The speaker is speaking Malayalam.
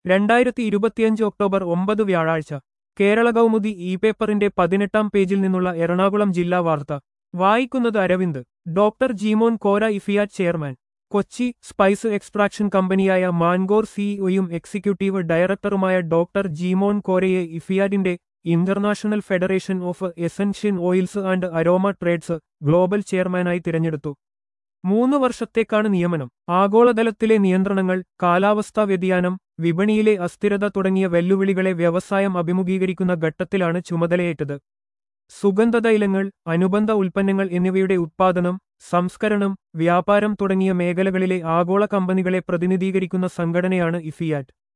രണ്ടായിരത്തി ഇരുപത്തിയഞ്ച് ഒക്ടോബർ ഒമ്പത് വ്യാഴാഴ്ച കേരള കൗമുദി ഇ പേപ്പറിന്റെ പതിനെട്ടാം പേജിൽ നിന്നുള്ള എറണാകുളം ജില്ലാ വാർത്ത വായിക്കുന്നത് Aravind doctor Jeemon Kora IFEAT chairman Kochi spice extraction കമ്പനിയായ മാൻഗോർ സിഇഒയും എക്സിക്യൂട്ടീവ് ഡയറക്ടറുമായ ഡോക്ടർ ജീമോൻ കോരയെ ഇഫിയാറ്റിന്റെ international federation of essential oils and aroma trades global ചെയർമാനായി തിരഞ്ഞെടുത്തു മൂന്ന് വർഷത്തേക്കാണ് നിയമനം ആഗോളതലത്തിലെ നിയന്ത്രണങ്ങൾ കാലാവസ്ഥാ വ്യതിയാനം വിപണിയിലെ അസ്ഥിരത തുടങ്ങിയ വെല്ലുവിളികളെ വ്യവസായം അഭിമുഖീകരിക്കുന്ന ഘട്ടത്തിലാണ് ചുമതലയേറ്റത് സുഗന്ധതൈലങ്ങൾ അനുബന്ധ ഉൽപ്പന്നങ്ങൾ എന്നിവയുടെ ഉത്പാദനം സംസ്കരണം വ്യാപാരം തുടങ്ങിയ മേഖലകളിലെ ആഗോള കമ്പനികളെ പ്രതിനിധീകരിക്കുന്ന സംഘടനയാണ് ഇഫിയാറ്റ്